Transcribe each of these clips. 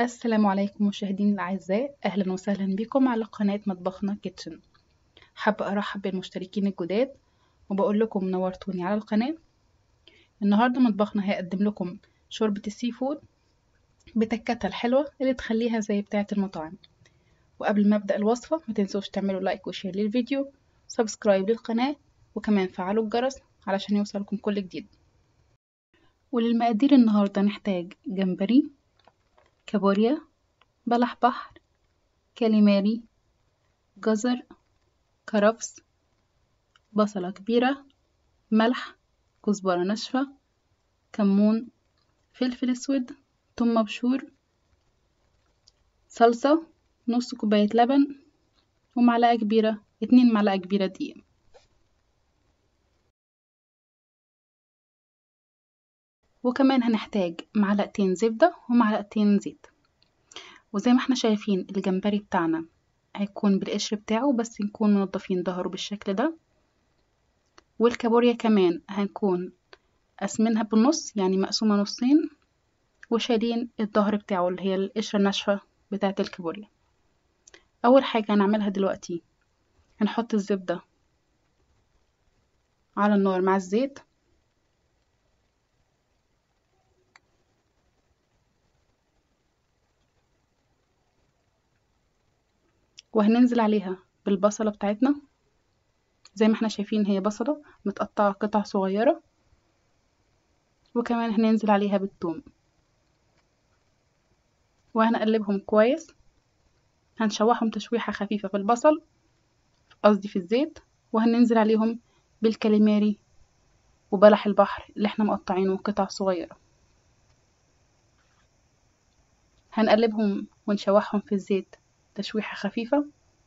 السلام عليكم مشاهديني الأعزاء أهلا وسهلا بكم على قناة مطبخنا كيتشن حابة أرحب بالمشتركين الجداد وبقول لكم نورتوني على القناة النهاردة مطبخنا هيقدم لكم شوربة السي فود بتكتها الحلوة اللي تخليها زي بتاعة المطاعم وقبل ما أبدأ الوصفة ما تنسوش تعملوا لايك وشير للفيديو سبسكرايب للقناة وكمان فعلوا الجرس علشان يوصلكم كل جديد وللمقادير النهاردة نحتاج جمبري كابوريا بلح بحر كاليماري جزر كرفس بصلة كبيرة ملح كزبرة ناشفة كمون فلفل اسود ثوم مبشور صلصة نص كوباية لبن ومعلقة كبيرة اتنين معلقة كبيرة دقيق وكمان هنحتاج معلقتين زبدة ومعلقتين زيت وزي ما احنا شايفين الجمبري بتاعنا هيكون بالقشر بتاعه بس نكون منضفين ظهره بالشكل ده والكابوريا كمان هنكون قاسمينها بالنص يعني مقسومة نصين وشايلين الظهر بتاعه اللي هي القشرة الناشفة بتاعة الكابوريا أول حاجة هنعملها دلوقتي هنحط الزبدة على النار مع الزيت وهننزل عليها بالبصلة بتاعتنا زي ما احنا شايفين هي بصلة متقطعة قطع صغيرة وكمان هننزل عليها بالثوم وهنقلبهم كويس هنشوحهم تشويحة خفيفة في البصل قصدي في الزيت وهننزل عليهم بالكاليماري وبلح البحر اللي احنا مقطعينه قطع صغيرة هنقلبهم ونشوحهم في الزيت تشويحة خفيفة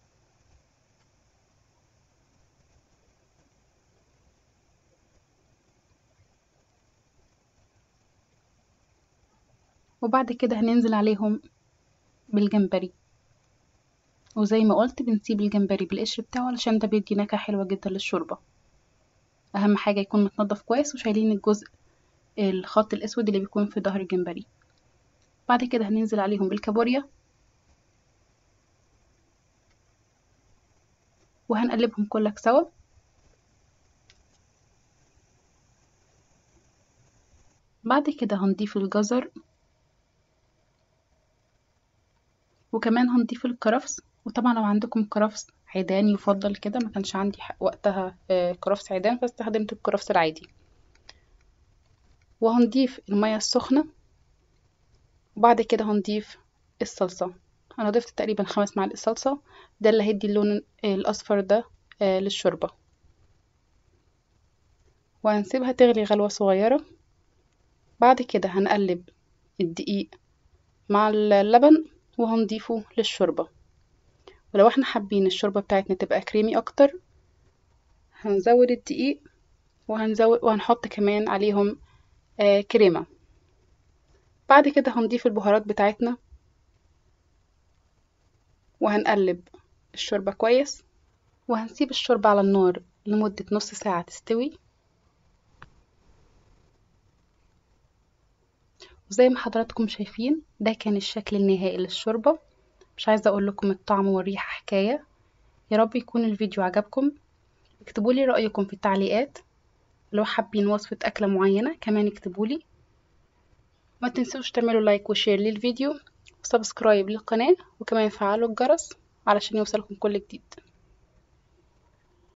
وبعد كده هننزل عليهم بالجمبري وزي ما قلت بنسيب الجمبري بالقشر بتاعه علشان ده بيدي نكهة حلوة جدا للشوربة أهم حاجة يكون متنضف كويس وشايلين الجزء الخط الأسود اللي بيكون في ظهر الجمبري بعد كده هننزل عليهم بالكابوريا وهنقلبهم كلك سوا بعد كده هنضيف الجزر وكمان هنضيف الكرفس وطبعا لو عندكم كرفس عيدان يفضل كده ما كانش عندي وقتها كرفس عيدان فاستخدمت الكرفس العادي وهنضيف المية السخنة وبعد كده هنضيف الصلصة انا ضفت تقريبا خمس معالق صلصة ده اللي هيدي اللون الاصفر ده للشوربة وهنسيبها تغلي غلوة صغيرة بعد كده هنقلب الدقيق مع اللبن وهنضيفه للشوربة ولو احنا حابين الشوربة بتاعتنا تبقى كريمي اكتر هنزود الدقيق وهنزود وهنحط كمان عليهم آه كريمة بعد كده هنضيف البهارات بتاعتنا وهنقلب الشوربة كويس وهنسيب الشوربة على النار لمدة نص ساعة تستوي وزي ما حضراتكم شايفين ده كان الشكل النهائي للشوربة مش عايزة اقول لكم الطعم والريحة حكاية يا رب يكون الفيديو عجبكم اكتبولي رأيكم في التعليقات لو حابين وصفة أكلة معينة كمان اكتبولي ما تنسوش تعملوا لايك وشير للفيديو وسبسكرايب للقناة وكمان فعلوا الجرس علشان يوصلكم كل جديد